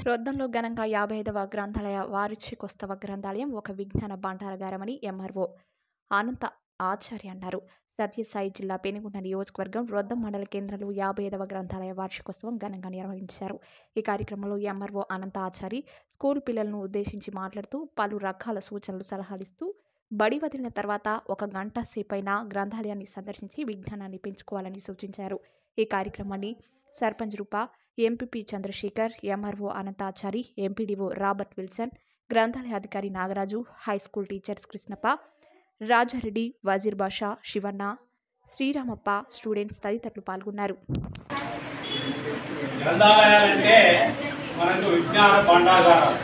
రొద్దంలో ఘనంగా యాభై ఐదవ గ్రంథాలయ వార్షికోత్సవ గ్రంథాలయం ఒక విజ్ఞాన భాండాగారమని ఎంఆర్ఓ అనంత ఆచార్య అన్నారు సత్యసాయి జిల్లా పెనుగుంట నియోజకవర్గం రొద్దం మండల కేంద్రంలో యాభై ఐదవ గ్రంథాలయ వార్షికోత్సవం ఘనంగా నిర్వహించారు ఈ కార్యక్రమంలో ఎంఆర్ఓ అనంత ఆచారి స్కూల్ పిల్లలను ఉద్దేశించి మాట్లాడుతూ పలు రకాల సూచనలు సలహాలు ఇస్తూ బడి వదిలిన తర్వాత ఒక గంట సేపైన గ్రంథాలయాన్ని సందర్శించి విజ్ఞానాన్ని పెంచుకోవాలని సూచించారు ఈ కార్యక్రమాన్ని sarpanch Rupa MPP Chandrashekar MRO Ananthachari MPDO Robert Wilson గ్రంథాలయ అధికారి Nagaraju high school teachers Krishnappa Rajareddy Vazir Basha Sivanna Sriramappa students తదితరులు పాల్గొన్నారు గ్రంథాలయాలంటే మనకు విజ్ఞాన భండాగారం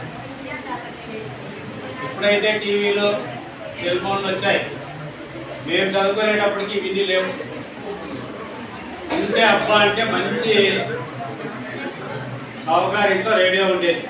ఎప్పుడైతే టీవీలు సెల్ ఫోన్లు వచ్చాయి మేము చదువుకునేటప్పటికి విధి లేవు ఉంటే అబ్బా అంటే మంచి సౌకర్యంతో రేడియో ఉండేది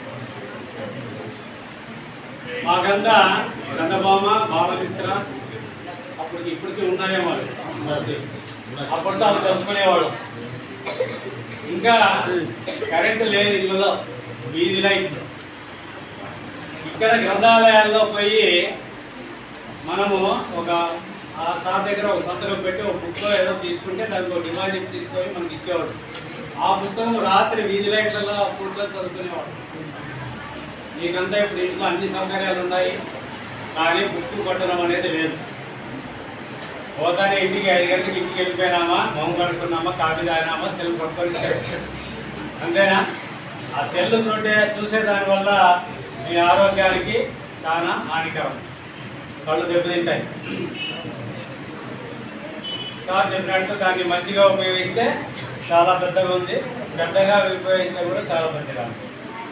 మాకంతా చందమామ బాలమిత్ర అప్పటికి ఇప్పటికి ఉన్నాయేమో మస్తీ. అప్పట్లో అవి చదువుకునేవాడు ఇంకా కరెంటు లేదు ఇళ్ళలో వీధి లైట్ ఇక్కడ గ్రంథాలయాల్లో పోయి మనము ఒక ఆ సార్ దగ్గర ఒక సంతకం పెట్టి ఒక బుక్లో ఏదో తీసుకుంటే దానికి ఒక డిపాజిట్ తీసుకొని మనకి ఇచ్చేవాడు ఆ పుస్తకం రాత్రి వీధి లైట్లలో కూర్చొని చదువుకునేవాడు నీకంతా ఇప్పుడు ఇంట్లో అన్ని సౌకర్యాలు ఉన్నాయి కానీ బుక్ పట్టడం అనేది లేదు పోతానే ఇంటికి ఐదు గంటలకు ఇంటికి వెళ్ళిపోయినామా మొహం కడుక్కున్నామా కాఫీ తాగినామా సెల్ పట్టుకొని ఇచ్చాడు. అంతేనా ఆ సెల్ చూడే చూసే దానివల్ల మీ ఆరోగ్యానికి చాలా హానికరం కళ్ళు దెబ్బతింటాయి సార్ చెప్పినట్టు దాన్ని మంచిగా ఉపయోగిస్తే చాలా పెద్దగా ఉంది పెద్దగా ఉపయోగిస్తే కూడా చాలా పెద్దగా ఉంది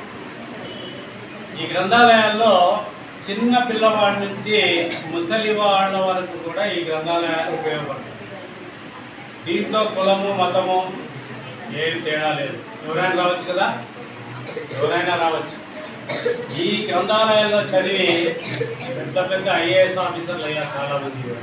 ఈ గ్రంథాలయాల్లో చిన్న పిల్లవాడి నుంచి ముసలి వాళ్ళ వరకు కూడా ఈ గ్రంథాలయాలు ఉపయోగపడతాయి దీంట్లో కులము మతము ఏం తేడా లేదు ఎవరైనా రావచ్చు కదా ఎవరైనా రావచ్చు ఈ గ్రంథాలయాల్లో చదివి పెద్ద పెద్ద ఐఏఎస్ ఆఫీసర్లు అయ్యారు చాలా మంది కూడా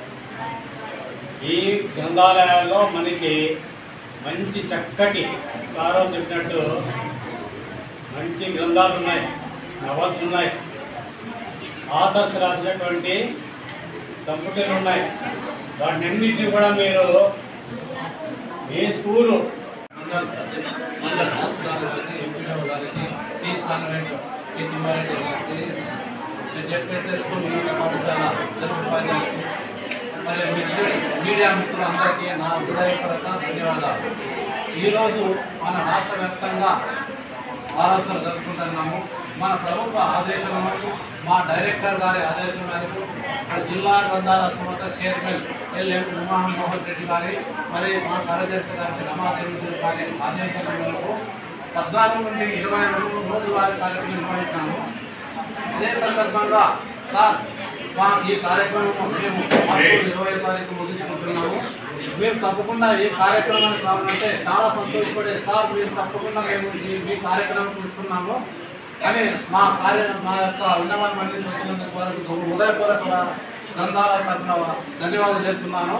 ఈ గ్రంథాలయాల్లో మనకి మంచి చక్కటి సారం చెప్పినట్టు మంచి గ్రంథాలు ఉన్నాయి నవల్స్ ఉన్నాయి ఆథర్స్ రాసినటువంటి కంప్యూటర్లు ఉన్నాయి వాటిని అన్నింటినీ కూడా మీరు మీ స్కూలు మండల రాష్ట్రాల గారికి ఎంపీడీఓ గారికి టీ కాన్వెంట్ టీ తిమ్మారెడ్డి గారికి జడ్పేట స్కూల్ ఉన్నత పాఠశాల తెలుగు ఉపాధ్యాయులకు మరి మీ- మీడియా మిత్రులందరికీ నా హృదయపూర్వక ధన్యవాదాలు ఈరోజు మన రాష్ట్ర వ్యాప్తంగా ఆలోచన జరుపుకుంటున్నాము మన ప్రభుత్వ ఆదేశం మేరకు మా డైరెక్టర్ గారి ఆదేశం మేరకు మన జిల్లా గ్రంథాల సంస్థ చైర్మన్ ఎల్ఎం ఉమాహన్ మోహన్ రెడ్డి గారి మరి మా కార్యదర్శి గారి రమాదేవి గారి ఆదేశాల మేరకు పద్నాలుగు నుండి ఇరవై రెండు రోజువారీ కార్యక్రమం నిర్వహించాము ఇదే సందర్భంగా సార్ మా ఈ కార్యక్రమం మేము మార్చి ఇరవై తారీఖు ముగించుకుంటున్నాము మీరు తప్పకుండా ఈ కార్యక్రమానికి రావాలంటే చాలా సంతోషపడే సార్ మీరు తప్పకుండా మేము ఈ మీ కార్యక్రమం తీసుకున్నాము అని మా కార్య మా యొక్క విన్నవాన్ని మళ్ళీ చూసినందుకు వరకు హృదయపూర్వక గ్రంథాలయ తరఫున ధన్యవాదాలు చెప్తున్నాను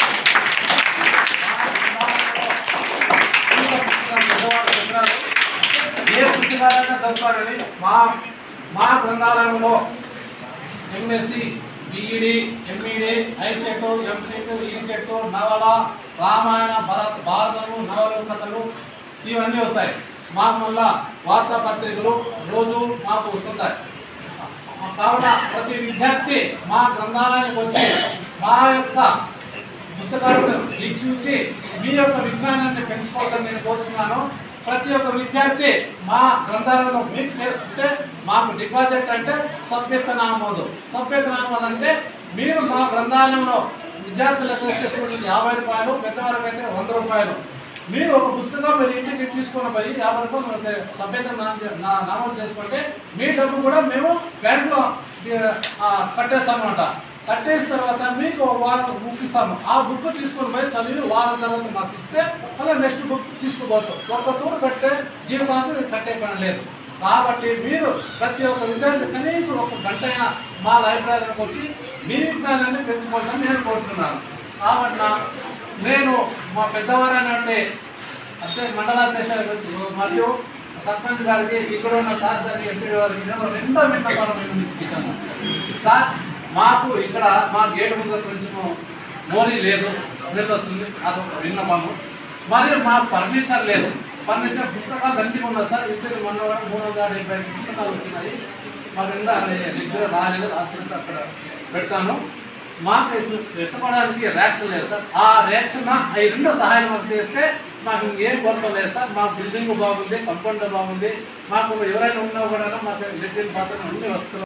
పెద్దవాళ్ళు చెప్పినారు ఏ పుస్తకాలైనా చదువుతారని మా మా గ్రంథాలయంలో MSc BEd MEd ICET EAMCET ECET నవల రామాయణ భరత్ భారతము నవలు కథలు ఇవన్నీ వస్తాయి మాకు మళ్ళా వార్తాపత్రికలు రోజు మాకు వస్తుంటాయి కావున ప్రతి విద్యార్థి మా గ్రంథాలయానికి వచ్చి మా యొక్క పుస్తకాలను వీక్షించి మీ యొక్క విజ్ఞానాన్ని పెంచుకోవాలని నేను కోరుతున్నాను ప్రతి ఒక్క విద్యార్థి మా గ్రంథాలలో మీకు చేస్తే మాకు డిపాజిట్ అంటే సభ్యత నామోదు సభ్యత నామోదు అంటే మీరు మా గ్రంథాలయంలో విద్యార్థులకు వచ్చే స్టూడెంట్కి యాభై రూపాయలు పెద్దవారికి అయితే వంద రూపాయలు మీరు ఒక పుస్తకం మీరు ఇంటికి తీసుకుని పోయి యాభై రూపాయలు మనకి సభ్యత నా- నా- నమోదు చేసుకుంటే మీ డబ్బు కూడా మేము బ్యాంకులో కట్టేస్తాం అనమాట కట్టేసిన తర్వాత మీకు ఒక వారం బుక్ ఇస్తాము ఆ బుక్ తీసుకొని పోయి చదివి వారం తర్వాత మాకు ఇస్తే మళ్ళీ నెక్స్ట్ బుక్ తీసుకోవచ్చు ఒక్క తూరు కట్టే జీవితాంతం మీకు కట్టే పని లేదు కాబట్టి మీరు ప్రతి ఒక్క విద్యార్థి కనీసం ఒక గంట అయినా మా లైబ్రరీకి వచ్చి మీ విజ్ఞానాన్ని పెంచుకోవాలని నేను కోరుతున్నాను కాబట్టి నా- నేను మా పెద్దవారైనటువంటి అధ్యక్ష మండలాధ్యక్షులు మరియు సర్పంచ్ గారికి ఇక్కడ ఉన్న తహసీల్దార్కి ఎంపీ గారికి నేను రెండో విన్నపాలు మేము ఇచ్చుకుంటాను సార్ మాకు ఇక్కడ మా గేటు ముందు కొంచెము మోరీ లేదు స్మెల్ వస్తుంది అదొక విన్నపము మరియు మాకు ఫర్నిచర్ లేదు ఫర్నిచర్ పుస్తకాలు అన్నీ ఉన్నాయి సార్ ఇద్దరు మొన్న కూడా మూడు వందల డెబ్బై ఐదు పుస్తకాలు వచ్చినాయి మాకు ఇంకా దగ్గర రాలేదు రాస్తుంటే అక్కడ పెడతాను మాకు ఎత్తు- ఎత్తుకోవడానికి ర్యాక్స్ లేదు సార్ ఆ ర్యాక్స్ ఈ రెండు సహాయం మాకు చేస్తే మాకు ఇంకేం కొరత లేదు సార్ మా బిల్డింగ్ బాగుంది కంపౌండ్ బాగుంది మాకు ఎవరైనా ఉన్నా కూడా మాకు లెట్రిన్ బాత్రూమ్ అన్ని వస్తువులు